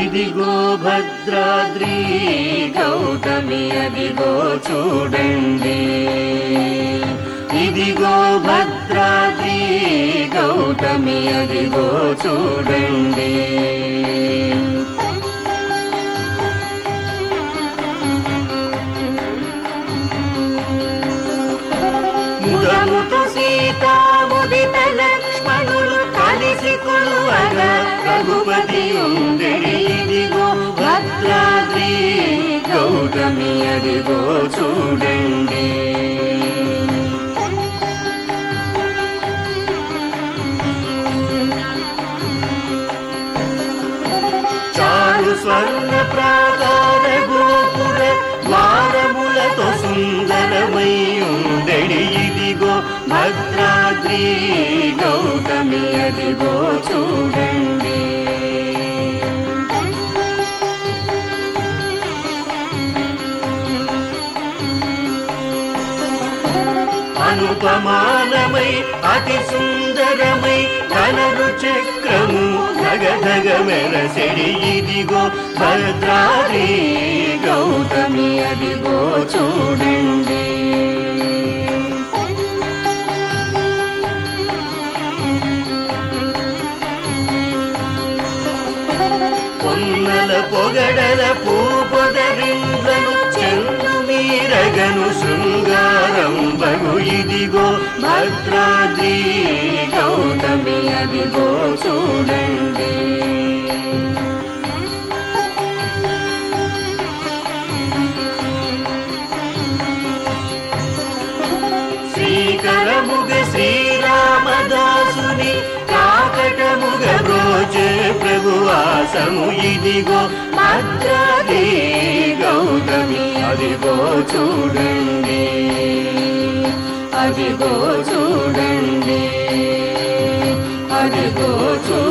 ఇదిగో భద్రాద్రి గౌతమి అదిగో చూడండి ఇదిగో భద్రాద్రి గౌతమి అదిగో చూడండి ముదముతో సీతాముదిత లక్ష్మణులు కలిసి కొలువగా రఘుపతి ఉండెడి ఇదిగో భద్రాద్రి గౌతమి అదిగో చూడండి చారు స్వర్ణ ప్రాకార గోపుర ద్వారములతో సుందరమై ఉండెడి ఇదిగో భద్రాద్రి గౌతమి అదిగో చూడండి అనుపమానమై అతి సుందరమై ధనరు చక్రము ధగధగ మెరసెడి ఇదిగో భద్రాద్రి గౌతమి అదిగో చూడండి పొన్నల పొగడల పూపొదరిండ్లను చెన్ను మీరగను శృంగారం బగు ఇదిగో భద్రాద్రి గౌతమి అదిగో చూడండి శ్రీకరముగ శ్రీరామదాసుని కాకటముగ బ్రోచే ప్రభువాసము ఇదిగో భద్రాది గౌతమి అదిగో చూడండి అదిగో చూడండి అదిగో చూడండి